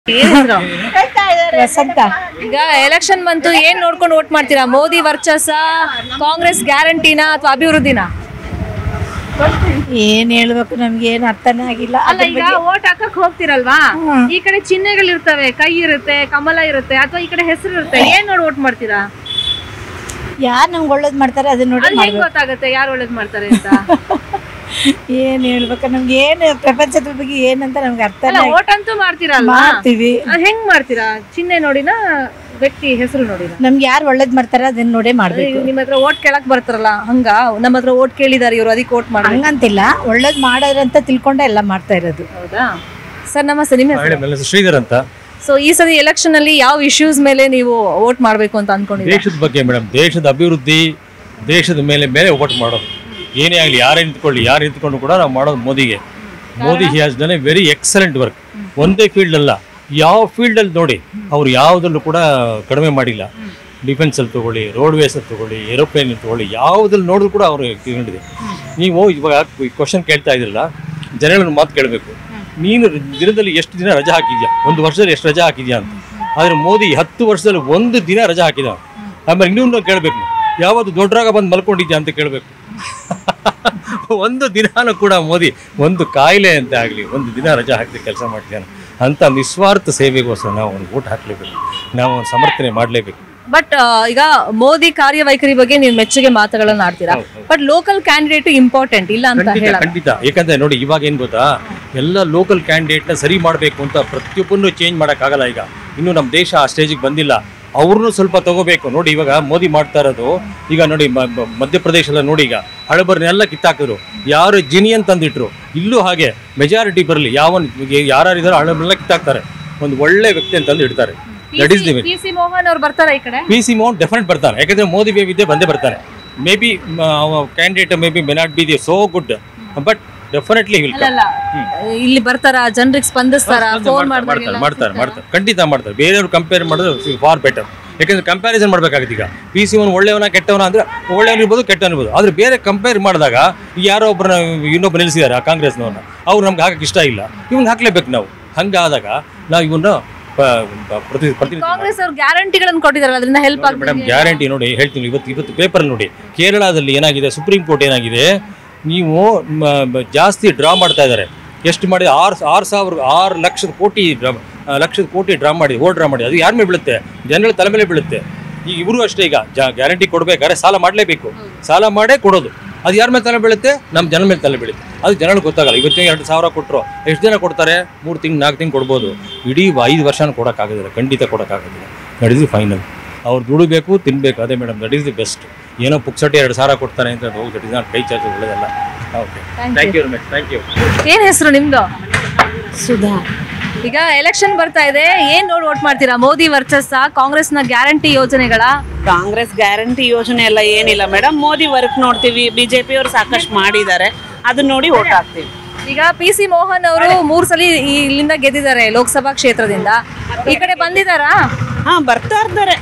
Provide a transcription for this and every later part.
ಏನಿದ್ರು ವಸಂತ ಈಗ ಎಲೆಕ್ಷನ್ ಬಂತು ಏನ್ ನೋಡ್ಕೊಂಡು ವೋಟ್ ಮಾಡ್ತೀರಾ ಮೋದಿ ವರ್ಚಸ್ಸ ಕಾಂಗ್ರೆಸ್ ಗ್ಯಾರಂಟಿನಾ ಅಥವಾ ಅಭಿವೃದ್ಧಿನ ಏನ್ ಹೇಳ್ಬೇಕು ನಮ್ಗೆ ಏನ್ ಅರ್ಥನೇ ಆಗಿಲ್ಲ ಅಲ್ಲ ಈಗ ವೋಟ್ ಹಾಕಕ್ ಹೋಗ್ತಿರಲ್ವಾ ಈ ಕಡೆ ಚಿಹ್ನೆಗಳಿರ್ತವೆ ಕೈ ಇರುತ್ತೆ ಕಮಲ ಇರುತ್ತೆ ಅಥವಾ ಈ ಕಡೆ ಹೆಸರು ಇರುತ್ತೆ ಏನ್ ನೋಡಿ ವೋಟ್ ಮಾಡ್ತೀರಾ ಯಾರ್ ನಮ್ಗೆ ಒಳ್ಳೇದ್ ಮಾಡ್ತಾರೆ ಅದನ್ನ ನೋಡಿ ಅದು ಹೆಂಗ್ ಗೊತ್ತಾಗುತ್ತೆ ಯಾರು ಒಳ್ಳೇದ್ ಮಾಡ್ತಾರೆ ಅಂತ ಏನ್ ಹೇಳ್ಬೇಕು ನಮ್ಗೆ ಏನ್ ಪ್ರಪಂಚದ ಬಗ್ಗೆ ಏನಂತ ನಮ್ಗೆ ಅರ್ಥ ಅಲ್ಲ ವೋಟ್ ಅಂತೂ ಮಾಡ್ತೀರಲ್ವಾ ಮಾಡ್ತೀವಿ ಅದ್ ಹೆಂಗ್ ಮಾಡ್ತೀರಾ ಚಿಹ್ನೆ ನೋಡಿನ ವ್ಯಕ್ತಿ ಹೆಸರು ನೋಡಿನ ನಮ್ಗೆ ಯಾರು ಒಳ್ಳೇದ್ ಮಾಡ್ತಾರೆ ಅದನ್ನ ನೋಡೇ ಮಾಡ್ಬೇಕು ನಿಮ್ಮ ಹತ್ರ ವೋಟ್ ಕೇಳಕ್ ಬರ್ತಾರಲ್ಲ ಹಂಗ ನಮ್ಮ ಹತ್ರ ವೋಟ್ ಕೇಳಿದಾರೆ ಇವ್ರು ಅದಕ್ಕೆ ವೋಟ್ ಮಾಡಿ ಹಂಗಂತಿಲ್ಲ ಒಳ್ಳೇದ್ ಮಾಡೋದ್ರಂತ ತಿಳ್ಕೊಂಡೆ ಎಲ್ಲ ಮಾಡ್ತಾ ಇರೋದು ಹೌದಾ ಸರ್ ನಮಸ್ತೆ ನಿಮ್ಮ ಹೆಸರು ಹೇಳಿ, ನನ್ನ ಹೆಸರು ಶ್ರೀಧರ್ ಅಂತ ಸೊ ಈ ಸರಿ ಎಲೆಕ್ಷನ್ ಅಲ್ಲಿ ಯಾವ ಇಶ್ಯೂಸ್ ಮೇಲೆ ನೀವು ವೋಟ್ ಮಾಡ್ಬೇಕು ಅಂತ ಅನ್ಕೊಂಡಿದ್ದೀರಾ ದೇಶದ ಬಗ್ಗೆ ಮೇಡಮ್ ದೇಶದ ಅಭಿವೃದ್ಧಿ ದೇಶದ ಮೇಲೆ ಮೇಲೆ ಓಟ್ ಮಾಡೋದು ಏನೇ ಆಗಲಿ ಯಾರೇ ನಿಂತ್ಕೊಳ್ಳಿ ಯಾರು ನಿಂತ್ಕೊಂಡು ಕೂಡ ನಾವು ಮಾಡೋದು ಮೋದಿಗೆ Modi he has done a very excellent work ಒಂದೇ ಫೀಲ್ಡ್ ಅಲ್ಲ ಯಾವ ಫೀಲ್ಡಲ್ಲಿ ನೋಡಿ ಅವ್ರು ಯಾವುದಲ್ಲೂ ಕೂಡ ಕಡಿಮೆ ಮಾಡಿಲ್ಲ ಡಿಫೆನ್ಸಲ್ಲಿ ತಗೊಳ್ಳಿ ರೋಡ್ವೇಸಲ್ಲಿ ತಗೊಳ್ಳಿ ಏರೋಪ್ಲೇನ್ ತಗೊಳ್ಳಿ ಯಾವುದ್ರಲ್ಲಿ ನೋಡಿದ್ರು ಕೂಡ ಅವರು ಕಂಡಿದೆ ನೀವು ಇವಾಗ ಕ್ವಶನ್ ಕೇಳ್ತಾ ಇದ್ರಲ್ಲ ಜನಗಳನ್ನ ಮಾತು ಕೇಳಬೇಕು ನೀನು ದಿನದಲ್ಲಿ ಎಷ್ಟು ದಿನ ರಜೆ ಹಾಕಿದ್ಯಾ ಒಂದು ವರ್ಷದಲ್ಲಿ ಎಷ್ಟು ರಜೆ ಹಾಕಿದ್ಯಾ ಅಂತ ಆದರೆ ಮೋದಿ ಹತ್ತು ವರ್ಷದಲ್ಲಿ ಒಂದು ದಿನ ರಜೆ ಹಾಕಿದ ಆಮೇಲೆ ಇನ್ನೊಂದು ಕೇಳಬೇಕು ಯಾವತ್ತು ದೊಡ್ಡರಾಗ ಬಂದು ಮಲ್ಕೊಂಡಿದ್ಯಾ ಅಂತ ಕೇಳಬೇಕು ಒಂದು ದಿನಾನು ಕೂಡ ಮೋದಿ ಒಂದು ಕಾಯಿಲೆ ಅಂತ ಆಗಲಿ ಒಂದು ದಿನ ರಜೆ ಹಾಕದೆ ಕೆಲಸ ಮಾಡ್ತಾನೆ ಅಂತ ನಿಸ್ವಾರ್ಥ ಸೇವೆಗೋಸ್ಕರ ನಾವು ಒಂದು ಊಟ ಹಾಕಲೇಬೇಕು ನಾವು ಒಂದು ಸಮರ್ಥನೆ ಮಾಡಲೇಬೇಕು ಬಟ್ ಈಗ ಮೋದಿ ಕಾರ್ಯವೈಖರಿ ಬಗ್ಗೆ ನೀವು ಮೆಚ್ಚುಗೆ ಮಾತುಗಳನ್ನ ಆಡ್ತೀರಾ ಬಟ್ ಲೋಕಲ್ ಕ್ಯಾಂಡಿಡೇಟ್ ಇಂಪಾರ್ಟೆಂಟ್ ಇಲ್ಲ ಅಂತ ಖಂಡಿತ ಹೇಳ ಖಂಡಿತ ಯಾಕಂದ್ರೆ ನೋಡಿ ಇವಾಗ ಏನ್ ಗೊತ್ತಾ ಎಲ್ಲ ಲೋಕಲ್ ಕ್ಯಾಂಡಿಡೇಟ್ನ ಸರಿ ಮಾಡಬೇಕು ಅಂತ ಪ್ರತಿಯೊಬ್ಬನ್ನು ಚೇಂಜ್ ಮಾಡೋಕ್ಕಾಗಲ್ಲ ಈಗ ಇನ್ನು ನಮ್ಮ ದೇಶ ಆ ಸ್ಟೇಜಿಗೆ ಬಂದಿಲ್ಲ ಅವ್ರನ್ನೂ ಸ್ವಲ್ಪ ತಗೋಬೇಕು ನೋಡಿ ಇವಾಗ ಮೋದಿ ಮಾಡ್ತಾ ಇರೋದು ಈಗ ನೋಡಿ ಮ- ಮ- ಮಧ್ಯಪ್ರದೇಶಲ್ಲ ನೋಡಿ ಈಗ ಹಳಬರ್ನೆಲ್ಲ ಕಿತ್ತಾಕಿದ್ರು ಯಾರು ಜಿನಿಯನ್ ತಂದಿಟ್ರು ಇಲ್ಲೂ ಹಾಗೆ ಮೆಜಾರಿಟಿ ಬರಲಿ ಯಾವ ಯಾರ್ಯಾರಿದಾರೋ ಹಳಬರ್ನೆಲ್ಲ ಕಿತ್ತಾಕ್ತಾರೆ ಒಂದು ಒಳ್ಳೆ ವ್ಯಕ್ತಿ ಅಂತಂದು ಇಡ್ತಾರೆ that is the P C Mohan ಅವ್ರು ಬರ್ತಾರ ಈ ಕಡೆ ಪಿ ಸಿ ಮೋಹನ್ ಡೆಫಿನೆಟ್ ಬರ್ತಾನೆ ಯಾಕಂದ್ರೆ ಮೋದಿ ಬೇಬಿದ್ದೆ ಬಂದೇ ಬರ್ತಾನೆ may be candidate may be may not be the so good but definitely will ಅಲ್ಲ ಇಲ್ಲಿ ಬರ್ತಾರ ಜನರಿಗೆ ಸ್ಪಂದಿಸ್ತಾರ ಫೋನ್ ಮಾಡ್ತಾರೆ ಮಾಡ್ತಾರೆ ಮಾಡ್ತಾರೆ ಖಂಡಿತ ಮಾಡ್ತಾರೆ ಬೇರೆಯವ್ರು ಕಂಪೇರ್ ಮಾಡಿದ್ರೆ ಫಾರ್ ಬೆಟರ್ ಯಾಕಂದ್ರೆ ಕಂಪ್ಯಾರಿಸನ್ ಮಾಡ್ಬೇಕಾಗುತ್ತೆ ಈಗ ಪಿ ಸಿ ಒನ್ ಒಳ್ಳೆಯವನ ಕೆಟ್ಟವನ ಅಂದ್ರೆ ಒಳ್ಳೆಯವನು ಇರ್ಬೋದು ಕೆಟ್ಟವನು ಇರ್ಬೋದು ಆದ್ರೆ ಬೇರೆ ಕಂಪೇರ್ ಮಾಡಿದಾಗ ಯಾರೋ ಒಬ್ಬರನ್ನ ಇನ್ನೊಬ್ಬ ನಿಲ್ಲಿಸಿದ್ದಾರೆ ಆ ಕಾಂಗ್ರೆಸ್ನವ್ರನ್ನ ಅವ್ರು ನಮ್ಗೆ ಹಾಕಕ್ಕೆ ಇಷ್ಟ ಇಲ್ಲ ಇವ್ನ ಹಾಕ್ಲೇಬೇಕು ನಾವು ಹಂಗಾದಾಗ ನಾವು ಇವನ್ನ ಪ- ಪ- ಪ್ರತಿ ಪ್ರತಿನಿಧಿ ಕಾಂಗ್ರೆಸ್ ಅವ್ರು ಗ್ಯಾರಂಟಿಗಳನ್ನ ಕೊಟ್ಟಿದಾರಲ್ಲ ಅದರಿಂದ ಹೆಲ್ಪ್ ಆಗುತ್ತೆ ಮೇಡಮ್ ಗ್ಯಾರಂಟಿ ನೋಡಿ ಹೇಳ್ತೀನಿ ಇವತ್ತು ಇವತ್ತು ಪೇಪರ್ ನೋಡಿ ಕೇರಳದಲ್ಲಿ ಏನಾಗಿದೆ ಸುಪ್ರೀಂ ಕೋರ್ಟ್ ಏನಾಗಿದೆ ನೀವು ಮ- ಮ- ಜಾಸ್ತಿ ಡ್ರಾ ಮಾಡ್ತಾ ಇದ್ದಾರೆ ಎಷ್ಟು ಮಾಡಿ ಆರು ಆರು ಸಾವಿರ ಆರು ಲಕ್ಷದ ಕೋಟಿ ಡ್ರಾ ಆ, ಲಕ್ಷದ ಕೋಟಿ ಡ್ರಾ ಮಾಡಿ ಓಟ್ ಡ್ರಾ ಮಾಡಿ ಅದು ಯಾರ ಮೇಲೆ ಬೀಳುತ್ತೆ ಜನಗಳ ತಲೆ ಮೇಲೆ ಬೀಳುತ್ತೆ ಈಗ ಇವರು ಅಷ್ಟೇ ಈಗ ಗ್ಯಾರಂಟಿ ಕೊಡ್ಬೇಕಾದ್ರೆ ಸಾಲ ಮಾಡಲೇಬೇಕು ಸಾಲ ಮಾಡೇ ಕೊಡೋದು ಅದು ಯಾರ ಮೇಲೆ ತಲೆ ಬೀಳುತ್ತೆ ನಮ್ಮ ಜನ ಮೇಲೆ ತಲೆ ಬೀಳುತ್ತೆ ಅದು ಜನಗಳಿಗೆ ಗೊತ್ತಾಗಲ್ಲ ಇವತ್ತಿನ ಎರಡು ಸಾವಿರ ಕೊಟ್ಟರು ಎಷ್ಟು ಜನ ಕೊಡ್ತಾರೆ ಮೂರು ತಿಂಗಳು ನಾಲ್ಕು ತಿಂಗಳು ಕೊಡ್ಬೋದು ಇಡೀ ಐದು ವರ್ಷನೂ ಕೊಡೋಕ್ಕಾಗೋದಿಲ್ಲ ಖಂಡಿತ ಕೊಡೋಕ್ಕಾಗೋದಿಲ್ಲ ದಟ್ ಇಸ್ ದಿ ಫೈನಲ್ ಅವ್ರು ದುಡಿಬೇಕು ತಿನ್ಬೇಕು ಅದೇ madam that is the best ಏನೋ ಪುಕ್ಸಟಿ ಎರಡು ಸಾವಿರ ಕೊಡ್ತಾರೆ ಅಂತ ಹೋಗಿ ದಟ್ ಇಸ್ ನಾಟ್ ಕೈ ಚಾಚು ಒಳ್ಳೆಯದಲ್ಲ okay thank you very thank you ಏನ್ ಹೆಸರು ನಿಮ್ದು ಸುಧಾ ಈಗ ಎಲೆಕ್ಷನ್ ಬರ್ತಾ ಇದೆ ಏನ್ ನೋಡಿ ವೋಟ್ ಮಾಡ್ತೀರಾ ಮೋದಿ ವರ್ಚಸ್ಸ ಕಾಂಗ್ರೆಸ್ನ ಗ್ಯಾರಂಟಿ ಯೋಜನೆಗಳ ಕಾಂಗ್ರೆಸ್ ಗ್ಯಾರಂಟಿ ಯೋಜನೆ ಎಲ್ಲ ಏನಿಲ್ಲ ಮೇಡಮ್ ಮೋದಿ ವರ್ಕ್ ನೋಡ್ತೀವಿ ಬಿಜೆಪಿ ಅವರು ಸಾಕಷ್ಟು ಮಾಡಿದ್ದಾರೆ ಅದನ್ನ ನೋಡಿ ಓಟ್ ಹಾಕ್ತೀವಿ ಈಗ ಪಿ ಸಿ ಮೋಹನ್ ಅವರು ಮೂರ್ ಸಲ ಈ- ಇಲ್ಲಿಂದ ಗೆದ್ದಿದ್ದಾರೆ ಲೋಕಸಭಾ ಕ್ಷೇತ್ರದಿಂದ ಈ ಕಡೆ ಬಂದಿದಾರಾ ಹಾ ಬರ್ತಾ ಇರ್ತಾರೆ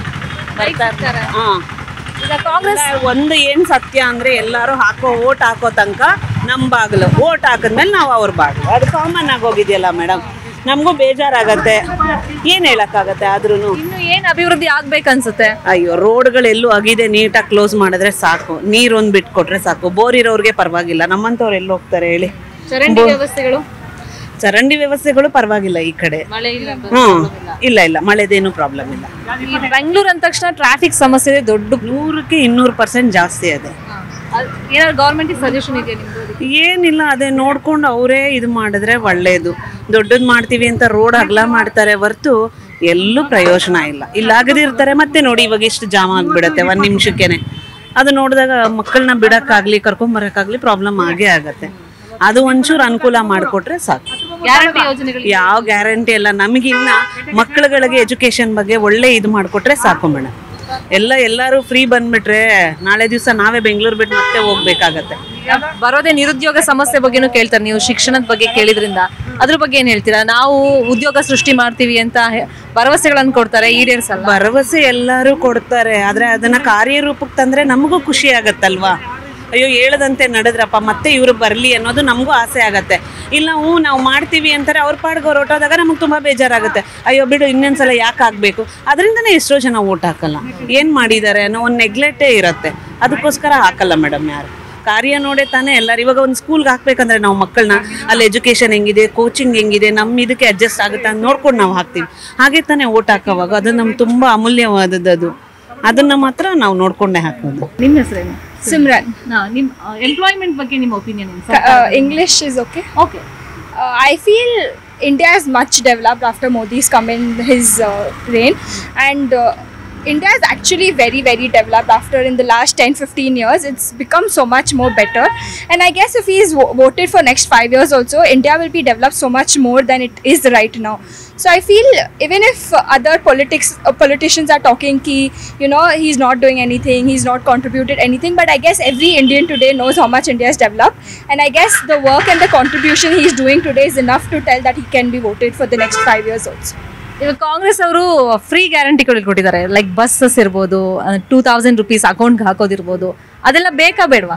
ಬರ್ತಾ ಇರ್ತಾರೆ ಹಾ ಈಗ ಕಾಂಗ್ರೆಸ್ ಒಂದು ಏನ್ ಸತ್ಯ ಅಂದ್ರೆ ಎಲ್ಲರೂ ಹಾಕೋ ಓಟ್ ಹಾಕೋ ತನಕ ನಮ್ ಬಾಗಿಲು ಓಟ್ ಹಾಕಿದ್ಮೇಲೆ ನಾವು ಅವ್ರ ಬಾಗಿಲು ಅದು ಕಾಮನ್ ಆಗೋಗಿದೆಯಲ್ಲ ಮೇಡಮ್ ನಮಗೂ ಬೇಜಾರಾಗತ್ತೆ ಏನ್ ಹೇಳಕ್ಕಾಗತ್ತೆ ಆದ್ರೂ ಇನ್ನು ಏನ್ ಅಭಿವೃದ್ಧಿ ಆಗ್ಬೇಕನ್ಸುತ್ತೆ ಅಯ್ಯೋ ರೋಡ್ಗಳೆಲ್ಲೂ ಆಗಿದೆ ನೀಟಾಗಿ ಕ್ಲೋಸ್ ಮಾಡಿದ್ರೆ ಸಾಕು ನೀರೊಂದು ಬಿಟ್ಕೊಟ್ರೆ ಸಾಕು ಬೋರ್ ಇರೋರ್ಗೆ ಪರವಾಗಿಲ್ಲ ನಮ್ಮಂಥವ್ರು ಎಲ್ಲಿ ಹೋಗ್ತಾರೆ ಹೇಳಿ ಚರಂಡಿ ವ್ಯವಸ್ಥೆಗಳು ಚರಂಡಿ ವ್ಯವಸ್ಥೆಗಳು ಪರವಾಗಿಲ್ಲ ಈ ಕಡೆ ಮಳೆ ಇಲ್ಲ ಹ್ಮ್ ಇಲ್ಲ ಇಲ್ಲ ಮಳೆದೇನು ಪ್ರಾಬ್ಲಮ್ ಇಲ್ಲ ಈ ಬೆಂಗಳೂರು ಅಂದ ತಕ್ಷಣ ಟ್ರಾಫಿಕ್ ಸಮಸ್ಯೆ ಇದೆ ದೊಡ್ಡ ನೂರಕ್ಕೆ ಇನ್ನೂರು ಪರ್ಸೆಂಟ್ ಜಾಸ್ತಿ ಇದೆ ಏನಾದ್ರು ಗೌರ್ಮೆಂಟ್ ಸಜೆಷನ್ ಇದೆ ನಿಮ್ದು ಏನಿಲ್ಲ ಅದೇ ನೋಡ್ಕೊಂಡು ಅವರೇ ಇದು ಮಾಡಿದ್ರೆ ಒಳ್ಳೇದು ದೊಡ್ಡದು ಮಾಡ್ತೀವಿ ಅಂತ ರೋಡ್ ಅಗಲ ಮಾಡ್ತಾರೆ ಹೊರ್ತು ಎಲ್ಲೂ ಪ್ರಯೋಜನ ಇಲ್ಲ ಇಲ್ಲಾಗದಿರ್ತಾರೆ ಮತ್ತೆ ನೋಡಿ ಇವಾಗ ಎಷ್ಟು ಜಾಮ ಆಗ್ಬಿಡತ್ತೆ ಒಂದ್ ನಿಮಿಷಕ್ಕೇನೆ ಅದು ನೋಡಿದಾಗ ಮಕ್ಕಳನ್ನ ಬಿಡಕ್ಕಾಗ್ಲಿ ಕರ್ಕೊಂಬರಕ್ಕಾಗ್ಲಿ ಪ್ರಾಬ್ಲಮ್ ಆಗೇ ಆಗತ್ತೆ ಅದು ಒಂಚೂರು ಅನುಕೂಲ ಮಾಡಿಕೊಟ್ರೆ ಸಾಕು ಗ್ಯಾರಂಟಿ ಯೋಜನೆಗಳು ಯಾವ ಗ್ಯಾರಂಟಿ ಇಲ್ಲ ನಮಗಿನ್ನ ಮಕ್ಕಳುಗಳಿಗೆ ಎಜುಕೇಶನ್ ಬಗ್ಗೆ ಒಳ್ಳೆ ಇದು ಮಾಡಿಕೊಟ್ರೆ ಸಾಕು ಮೇಡಮ್ ಎಲ್ಲ ಎಲ್ಲರೂ ಫ್ರೀ ಬಂದ್ಬಿಟ್ರೆ ನಾಳೆ ದಿವಸ ನಾವೇ ಬೆಂಗಳೂರು ಬಿಟ್ಟು ಮತ್ತೆ ಹೋಗ್ಬೇಕಾಗತ್ತೆ ಬರೋದೇ ನಿರುದ್ಯೋಗ ಸಮಸ್ಯೆ ಬಗ್ಗೆನೂ ಕೇಳ್ತಾರೆ ನೀವು ಶಿಕ್ಷಣದ ಬಗ್ಗೆ ಕೇಳಿದ್ರಿಂದ ಅದ್ರ ಬಗ್ಗೆ ಏನ್ ಹೇಳ್ತೀರಾ ನಾವು ಉದ್ಯೋಗ ಸೃಷ್ಟಿ ಮಾಡ್ತೀವಿ ಅಂತ ಹೆ- ಭರವಸೆಗಳನ್ನ ಕೊಡ್ತಾರೆ ಈಡೇರ್ಸಲ್ಲ ಭರವಸೆ ಎಲ್ಲರೂ ಕೊಡ್ತಾರೆ ಆದ್ರೆ ಅದನ್ನ ಕಾರ್ಯರೂಪಕ್ಕೆ ತಂದ್ರೆ ನಮಗೂ ಖುಷಿ ಆಗತ್ತಲ್ವಾ ಅಯ್ಯೋ ಹೇಳದಂತೆ ನಡೆದ್ರಪ್ಪ ಮತ್ತೆ ಇವರು ಬರಲಿ ಅನ್ನೋದು ನಮಗೂ ಆಸೆ ಆಗತ್ತೆ ಇಲ್ಲ ಹ್ಞೂ ನಾವು ಮಾಡ್ತೀವಿ ಅಂತಾರೆ ಅವ್ರ ಪಾಡ್ಗೆ ಅವ್ರು ಹೊರಟೋದಾಗ ನಮಗೆ ತುಂಬ ಬೇಜಾರಾಗುತ್ತೆ ಅಯ್ಯೋ ಬಿಡು ಇನ್ನೊಂದ್ಸಲ ಯಾಕೆ ಆಗಬೇಕು ಅದರಿಂದನೇ ಎಷ್ಟೋ ಜನ ಓಟ್ ಹಾಕಲ್ಲ ಏನು ಮಾಡಿದ್ದಾರೆ ಅನ್ನೋ ಒಂದು ನೆಗ್ಲೆಕ್ಟೇ ಇರುತ್ತೆ ಅದಕ್ಕೋಸ್ಕರ ಹಾಕಲ್ಲ ಮೇಡಮ್ ಯಾರು ಕಾರ್ಯ ನೋಡೇ ತಾನೇ ಎಲ್ಲರೂ ಇವಾಗ ಒಂದು ಸ್ಕೂಲ್ಗೆ ಹಾಕ್ಬೇಕಂದ್ರೆ ನಾವು ಮಕ್ಕಳನ್ನ ಅಲ್ಲಿ ಎಜುಕೇಷನ್ ಹೆಂಗಿದೆ ಕೋಚಿಂಗ್ ಹೆಂಗಿದೆ ನಮ್ಮ ಇದಕ್ಕೆ ಅಡ್ಜಸ್ಟ್ ಆಗುತ್ತೆ ಅಂತ ನೋಡ್ಕೊಂಡು ನಾವು ಹಾಕ್ತೀವಿ ಹಾಗೆ ತಾನೇ ಓಟ್ ಹಾಕೋವಾಗ ಅದು ನಮ್ಗೆ ತುಂಬ ಅಮೂಲ್ಯವಾದದ್ದು ಅದು ಅದನ್ನ ಮಾತ್ರ ನಾವು ನೋಡ್ಕೊಂಡೇ ಹಾಕೋದು ನಿಮ್ಮ ಹೆಸರೇನು Simran. ನಿಮ್ಮ ಎಂಪ್ಲಾಯ್ಮೆಂಟ್ ಬಗ್ಗೆ ನಿಮ್ಮ opinion Uh, English is okay. Okay Uh, I feel India is much developed after Modi's come in his uh, reign, and uh, India is actually very, very developed after in the last 10 15 years. It's become so much more better. And I guess if he is vo- voted for next five years also, India will be developed so much more than it is right now. So I feel even if uh, other politics uh, politicians are talking ki you know he's not doing anything, he's not contributed anything, but I guess every Indian today knows how much India has developed, and I guess the work and the contribution he's doing today is enough to tell that he can be voted for the next five years also. ಇವಾಗ ಕಾಂಗ್ರೆಸ್ ಅವರು free ಗ್ಯಾರಂಟಿಗಳು ಕೊಟ್ಟಿದ್ದಾರೆ like buses ಇರ್ಬೋದು two thousand rupees ಅಕೌಂಟ್ಗೆ ಹಾಕೋದಿರ್ಬೋದು ಅದೆಲ್ಲ ಬೇಕಾ ಬೇಡವಾ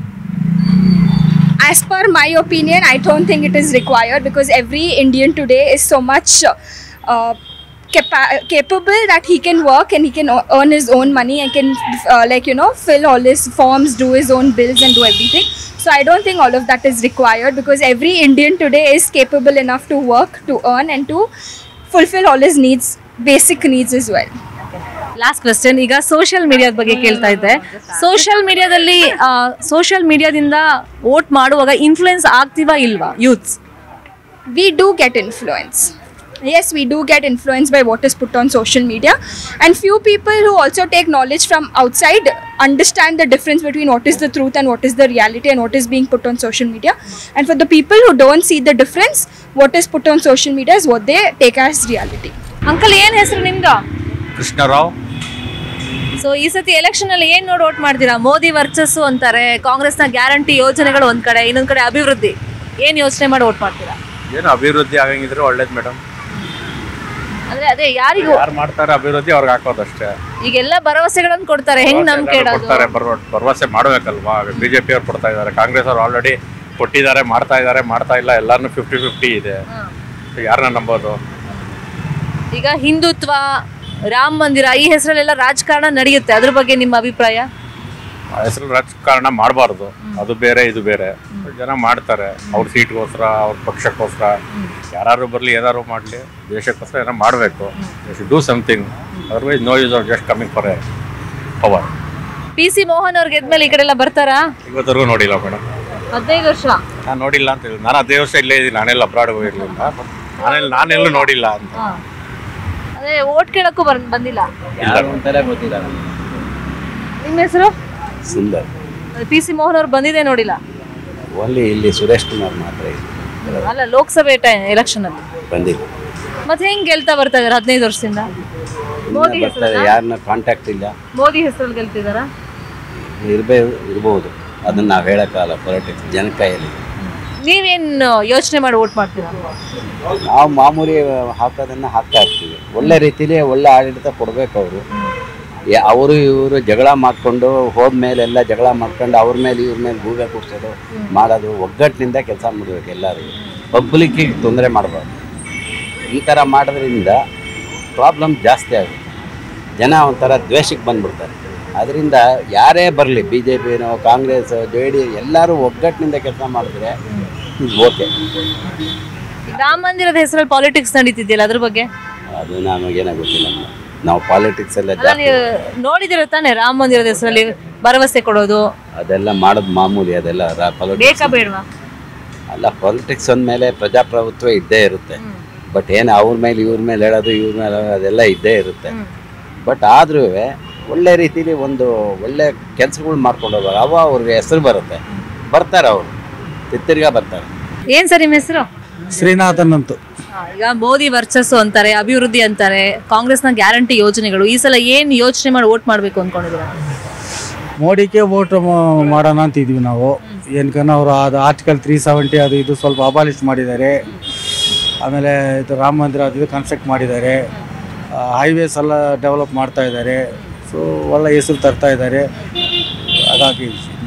As per my opinion, I don't think it is required because every Indian today is so much uh, capa- capable that he can work and he can o- earn his own money and can uh, like you know fill all his forms, do his own bills and do everything. So I don't think all of that is required because every Indian today is capable enough to work, to earn and to fulfill all his needs, basic needs as well. Last question ಈಗ social ಮೀಡಿಯಾದ ಬಗ್ಗೆ ಕೇಳ್ತಾ ಇದ್ದೆ social ಮೀಡಿಯಾದಲ್ಲಿ social ಮೀಡಿಯಾದಿಂದ vote ಮಾಡುವಾಗ influence ಆಗ್ತೀವಾ ಇಲ್ವಾ youths we do get influence yes we do get influenced by what is put on social media and few people who also take knowledge from outside understand the difference between what is the truth and what is the reality and what is being put on social media and for the people who don't see the difference what is put on social media is what they take as reality uncle ಏನ್ ಹೆಸರು ನಿಮ್ದು Krishnarao so ಈ ಸತಿ election ಅಲ್ಲಿ ಏನ್ ನೋಡಿ vote ಮಾಡ್ತೀರಾ ಮೋದಿ ವರ್ಚಸ್ಸು ಅಂತಾರೆ ಕಾಂಗ್ರೆಸ್ನ ಗ್ಯಾರಂಟಿ ಯೋಜನೆಗಳು ಒಂದ್ ಕಡೆ ಇನ್ನೊಂದ್ ಕಡೆ ಅಭಿವೃದ್ಧಿ ಏನ್ ಯೋಚನೆ ಮಾಡಿ ವೋಟ್ ಮಾಡ್ತೀರಾ ಏನು ಅಭಿವೃದ್ಧಿ ಆಗಂಗಿದ್ರೆ ಒಳ್ಳೇದು ಮೇಡಮ್ ಅಂದ್ರೆ ಅದೇ ಯಾರಿಗೂ ಯಾರು ಮಾಡ್ತಾರೆ ಅಭಿವೃದ್ಧಿ ಅವ್ರಿಗೆ ಹಾಕೋದಷ್ಟೇ ಈಗೆಲ್ಲ ಭರವಸೆಗಳನ್ನು ಕೊಡ್ತಾರೆ ಹೆಂಗ್ ನಂಬಿಕೆ ಎಲ್ಲರೂ ಇಡೋದು ಕೊಡ್ತಾರೆ ಭರವ- ಭರವಸೆ ಮಾಡಬೇಕಲ್ವಾ ಬಿಜೆಪಿ ಅವ್ರು ಕೊಡ್ತಾ ಇದ್ದಾರೆ ಕಾಂಗ್ರೆಸ್ ಅವ್ರು ಆಲ್ರೆಡಿ ಕೊಟ್ಟಿದ್ದಾರೆ ಮಾಡ್ತಾ ಇದ್ದಾರೆ ಮಾಡ್ತಾ ಇಲ್ಲ ಎಲ್ಲಾನು ಫಿಫ್ಟಿ ಫಿಫ್ಟಿ ಇದೆ ಯಾರನ್ನ ನಂಬೋದು ಈಗ ಹಿಂದುತ್ವ ರಾಮ ಮಂದಿರ ಈ ಹೆಸರಲ್ಲೆಲ್ಲ ರಾಜಕಾರಣ ನಡೆಯುತ್ತೆ ಅದ್ರ ಬಗ್ಗೆ ನಿಮ್ಮ ಅಭಿಪ್ರಾಯ ಆ ಹೆಸರು ರಾಜಕಾರಣ ಮಾಡಬಾರ್ದು ಅದು ಬೇರೆ ಇದು ಬೇರೆ ಜನ ಮಾಡ್ತಾರೆ ಅವ್ರ ಸೀಟ್ಗೋಸ್ಕರ ಅವ್ರ ಪಕ್ಷಕ್ಕೋಸ್ಕರ ಯಾರು ಬರಲಿ ಏನಾರು ಮಾಡಲಿ ದೇಶಕ್ಕೋಸ್ಕರ ಏನೋ ಮಾಡಬೇಕು do something otherwise no use just coming for power P C Mohan ಅವ್ರ ಗೆದ್ಮೇಲೆ ಈ ಕಡೆ ಎಲ್ಲ ಬರ್ತಾರಾ ಇವತ್ತರೆಗೂ ನೋಡಿಲ್ಲ ಮೇಡಮ್ ಹದಿನೈದು ವರ್ಷ ನಾನು ನೋಡಿಲ್ಲ ಅಂತ ಹೇಳಿ ನಾನು ಹದಿನೈದು ವರ್ಷ ಇಲ್ಲೇ ಇದ್ದೀನಿ ನಾನೆಲ್ಲ ಅಬ್ರಾಡ್ ಹೋಗಿರ್ಲಿಲ್ಲ ನಾನೆಲ್ಲ ನಾನೆಲ್ಲೂ ನೋಡಿಲ್ಲ ಅಂತ ಹಾ. ಅದೇ ಓಟ್ ಕೇಳಕ್ಕೂ ಬರ್ ಬಂದಿಲ್ಲ ನಿಮ್ಮ ಹೆಸರು ಸುಂದರ್ ಪಿ ಸಿ ಮೋಹನ್ ಅವ್ರು ಬಂದಿದೆ ನೋಡಿಲ್ಲ ಓನ್ಲಿ ಇಲ್ಲಿ ಸುರೇಶ್ ಕುಮಾರ್ ಮಾತ್ರ ಇದೆ. ಅಲ್ಲ ಲೋಕಸಭೆ ಎಲೆಕ್ಷನ್ ಅಲ್ಲಿ ಬಂದಿಲ್ಲ ಮತ್ತೆ ಹೆಂಗ್ ಗೆಲ್ತಾ ಬರ್ತಾ ಇದಾರೆ ಹದಿನೈದು ವರ್ಷದಿಂದ ಮೋದಿ ಇನ್ನ ಬರ್ತಾರೆ ಹೆಸರಲ್ಲ? ಯಾರನ್ನ ಕಾಂಟ್ಯಾಕ್ಟ್ ಇಲ್ಲ ಮೋದಿ ಹೆಸರಲ್ಲಿ ಗೆಲ್ತಿದಾರ ಇರ್ಬೇ ಇರ್ಬೋದು ಅದನ್ನ ನಾವು ಹೇಳಕ್ಕಾಗಲ್ಲ ಪೊಲಿಟಿಕ್ಸ್ ಜನ ಕೈಯಲ್ಲಿ ನೀವೇನ್ ಯೋಚನೆ ಮಾಡಿ ಓಟ್ ಮಾಡ್ತೀರಾ ನಾವು ಮಾಮೂಲಿ ಹಾಕೋದನ್ನ ಹಾಕ್ತಾ ಇರ್ತೀವಿ ಒಳ್ಳೆ ರೀತಿಲಿ ಒಳ್ಳೆ ಆಡಳಿತ ಕೊಡ್ಬೇಕು ಅವರು ಅವರು ಇವರು ಜಗಳ ಮಾಡ್ಕೊಂಡು ಹೋದ್ಮೇಲೆ ಎಲ್ಲ ಜಗಳ ಮಾಡ್ಕೊಂಡು ಅವ್ರ ಮೇಲೆ ಇವ್ರ ಮೇಲೆ ಗೂಬೆ ಕೂರ್ಸೋದು ಮಾಡೋದು ಒಗ್ಗಟ್ಟಿನಿಂದ ಕೆಲಸ ಮಾಡಬೇಕು ಎಲ್ಲರೂ ಪಬ್ಲಿಕ್ಕಿಗೆ ತೊಂದರೆ ಮಾಡಬಾರ್ದು ಈ ಥರ ಮಾಡೋದ್ರಿಂದ ಪ್ರಾಬ್ಲಮ್ ಜಾಸ್ತಿ ಆಗುತ್ತೆ ಜನ ಒಂಥರ ದ್ವೇಷಕ್ಕೆ ಬಂದ್ಬಿಡ್ತಾರೆ ಅದರಿಂದ ಯಾರೇ ಬರಲಿ ಬಿ ಜೆ ಪಿನೋ ಕಾಂಗ್ರೆಸ್ ಜೆ ಡಿ ಎಲ್ಲರೂ ಒಗ್ಗಟ್ಟಿನಿಂದ ಕೆಲಸ ಮಾಡಿದ್ರೆ ಓಕೆ ರಾಮ ಮಂದಿರದ ಹೆಸರಲ್ಲಿ ಪಾಲಿಟಿಕ್ಸ್ ನಡೀತಿದ್ಯಲ್ಲ ಅದ್ರ ಬಗ್ಗೆ ಅದು ನಮಗೇನೋ ಗೊತ್ತಿಲ್ಲ ನಮ್ಗೆ. ನಾವು ಪಾಲಿಟಿಕ್ಸ್ ಎಲ್ಲ ಅಲ್ಲ ಜಾಸ್ತಿ ನೀವು ನೋಡಿದಿರ ತಾನೆ ರಾಮ ಮಂದಿರದ ಹೆಸರಲ್ಲಿ ಭರವಸೆ ಕೊಡೋದು ಅದೆಲ್ಲ ಮಾಡೋದು ಮಾಮೂಲಿ ಅದೆಲ್ಲ ಪಾಲಿಟಿಕ್ಸ್ ಬೇಕಾ ಬೇಡವಾ ಅಲ್ಲ ಪಾಲಿಟಿಕ್ಸ್ ಅಂದಮೇಲೆ ಪ್ರಜಾಪ್ರಭುತ್ವ ಇದ್ದೇ ಇರುತ್ತೆ ಬಟ್ ಏನು ಅವ್ರ ಮೇಲೆ ಇವ್ರ ಮೇಲೆ ಹೇಳೋದು ಇವ್ರ ಮೇಲೆ ಹೇಳೋದು ಅದೆಲ್ಲ ಇದ್ದೇ ಇರುತ್ತೆ ಬಟ್ ಆದ್ರೂ ಒಳ್ಳೆ ರೀತಿಲಿ ಒಂದು ಒಳ್ಳೆ ಕೆಲಸಗಳು ಮಾಡ್ಕೊಂಡು ಹೋಗುವಾಗ ಅವ ಅವ್ರಿಗೆ ಹೆಸರು ಬರುತ್ತೆ ಬರ್ತಾರೆ ಅವರು ತಿತ್ತಿರ್ಗ ಬರ್ತಾರೆ ಏನ್ ಸರ್ ನಿಮ್ಮ ಹೆಸರು ಶ್ರೀನಾಥನ್ ಅಂತೂ ಈಗ ಮೋದಿ ವರ್ಚಸ್ಸು ಅಂತಾರೆ ಅಭಿವೃದ್ಧಿ ಅಂತಾರೆ ಕಾಂಗ್ರೆಸ್ನ ಗ್ಯಾರಂಟಿ ಯೋಜನೆಗಳು ಈ ಸಲ ಏನ್ ಯೋಚನೆ ಮಾಡಿ ವೋಟ್ ಮಾಡ್ಬೇಕು ಅನ್ಕೊಂಡಿದ್ದೀರಾ ಮೋಡಿಗೆ ವೋಟ್ ಮಾಡೋಣ ಅಂತ ಇದೀವಿ ನಾವು ಏನಕನ್ನ ಅವರು ಅದು ಆರ್ಟಿಕಲ್ ತ್ರೀ ಸೆವೆಂಟಿ ಅದು ಇದು ಸ್ವಲ್ಪ ಅಬಾಲಿಷ್ ಮಾಡಿದ್ದಾರೆ ಆಮೇಲೆ ಇದು ರಾಮ ಮಂದಿರ ಅದು ಇದು ಕನ್ಸ್ಟ್ರಕ್ಟ್ ಮಾಡಿದ್ದಾರೆ ಹೈವೇಸ್ ಎಲ್ಲ ಡೆವಲಪ್ ಮಾಡ್ತಾ ಇದ್ದಾರೆ ಸೊ ಒಳ್ಳೆ ಹೆಸರು ತರ್ತಾ ಇದ್ದಾರೆ ಹಾಗಾಗಿ ಇದ್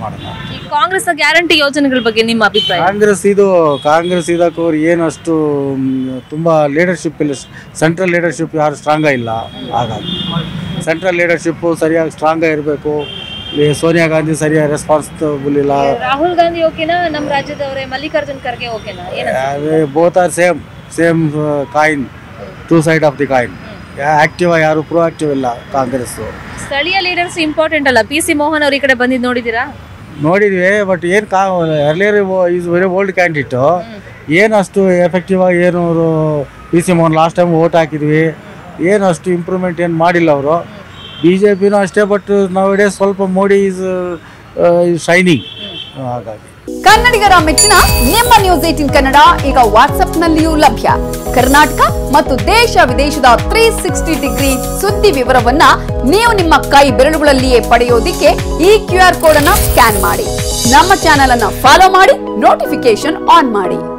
ಮಾಡೋಣ ಈ ಕಾಂಗ್ರೆಸ್ನ ಗ್ಯಾರಂಟಿ ಯೋಜನೆಗಳ ಬಗ್ಗೆ ನಿಮ್ಮ ಅಭಿಪ್ರಾಯ ಕಾಂಗ್ರೆಸ್ ಇದು ಕಾಂಗ್ರೆಸ್ ಇದಕ್ಕೆ ಅವ್ರು ಏನು ಅಷ್ಟು ಮ್, ತುಂಬ ಲೀಡರ್ಶಿಪ್ ಇಲ್ಲ ಸೆಂಟ್ರಲ್ ಲೀಡರ್ಶಿಪ್ ಯಾರು ಸ್ಟ್ರಾಂಗ ಇಲ್ಲ ಹಾಗಾಗಿ ಸೆಂಟ್ರಲ್ ಲೀಡರ್ಶಿಪ್ಪು ಸರಿಯಾಗಿ ಸ್ಟ್ರಾಂಗ ಇರಬೇಕು ಸೋನಿಯಾ ಗಾಂಧಿ ಸರಿಯಾಗಿ ರೆಸ್ಪಾನ್ಸಿಬಲ್ ಇಲ್ಲ ರಾಹುಲ್ ಗಾಂಧಿ ಓಕೆನಾ ನಮ್ಮ ರಾಜ್ಯದವರೇ ಮಲ್ಲಿಕಾರ್ಜುನ್ ಖರ್ಗೆ ಓಕೆನಾ ಏನ both are same same coin two side of the coin active ಯಾರು ಪ್ರೋ ಆಕ್ಟಿವ್ ಇಲ್ಲ ಕಾಂಗ್ರೆಸ್ ಸ್ಥಳೀಯ ಲೀಡರ್ಸ್ ಇಂಪಾರ್ಟೆಂಟ್ ಅಲ್ಲ ಪಿ ಸಿ ಮೋಹನ್ ಅವ್ರ ಈ ಕಡೆ ಬಂದಿದ್ದು ನೋಡಿದ್ದೀರಾ ನೋಡಿದ್ವಿ ಬಟ್ ಏನು ಕಾ earlier is very old candidate ಏನು ಅಷ್ಟು ಎಫೆಕ್ಟಿವ್ ಆಗಿ ಏನು ಅವರು P C Mohan last time vote ಹಾಕಿದ್ವಿ ಏನು ಅಷ್ಟು ಇಂಪ್ರೂವ್ಮೆಂಟ್ ಏನು ಮಾಡಿಲ್ಲ ಅವರು ಬಿ ಜೆ ಪಿನೂ ಅಷ್ಟೇ ಬಟ್ ನಾವು ಸ್ವಲ್ಪ ಮೋಡಿ ಈಸ್ ಶೈನಿಂಗ್ ಹಾಗಾಗಿ ಕನ್ನಡಿಗರ ಮೆಚ್ಚಿನ ನಿಮ್ಮ ನ್ಯೂಸ್ ಏಟಿನ್ ಕನ್ನಡ ಈಗ ವಾಟ್ಸ್ಆಪ್ನಲ್ಲಿಯೂ ಲಭ್ಯ ಕರ್ನಾಟಕ ಮತ್ತು ದೇಶ ವಿದೇಶದ ತ್ರೀ ಸಿಕ್ಸ್ಟಿ ಡಿಗ್ರಿ ಸುದ್ದಿ ವಿವರವನ್ನ ನೀವು ನಿಮ್ಮ ಕೈ ಬೆರಳುಗಳಲ್ಲಿಯೇ ಪಡೆಯೋದಿಕ್ಕೆ ಈ ಕ್ಯೂ ಆರ್ ಕೋಡ್ ಅನ್ನ ಸ್ಕ್ಯಾನ್ ಮಾಡಿ ನಮ್ಮ ಚಾನೆಲ್ ಅನ್ನ ಫಾಲೋ ಮಾಡಿ ನೋಟಿಫಿಕೇಶನ್ ಆನ್ ಮಾಡಿ